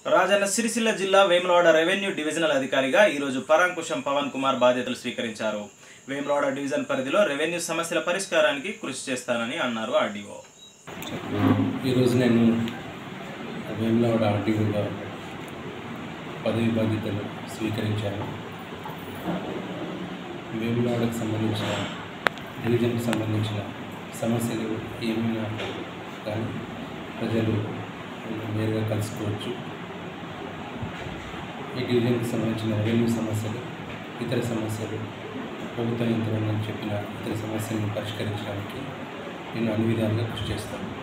రాజన్న సిరిసిల్ల జిల్లా Vemulawada revenue divisional అధికారిగా ఈరోజు పరాంకుశం పవన్ కుమార్ బాధ్యతలు స్వీకరించారు వేములవాడ డివిజన్ పరిధిలో రెవెన్యూ సమస్యల పరిష్కారానికి కృషి చేస్తానని అన్నారు ఆర్డీఓ ఈరోజు నేను వేములవాడ ఆర్టీఓగా పదవి బాధ్యతలు స్వీకరించాను వేములవాడకు సంబంధించిన డివిజన్కి సంబంధించిన సమస్యలు ఏమైనా కానీ ప్రజలు నేరుగా కలుసుకోవచ్చు ఈ డివిజన్కి సంబంధించిన రెవెన్యూ సమస్యలు ఇతర సమస్యలు ప్రభుత్వ యంత్రాంగం చెప్పిన ఇతర సమస్యలను పరిష్కరించడానికి నేను అన్ని విధాలుగా కృషి చేస్తాను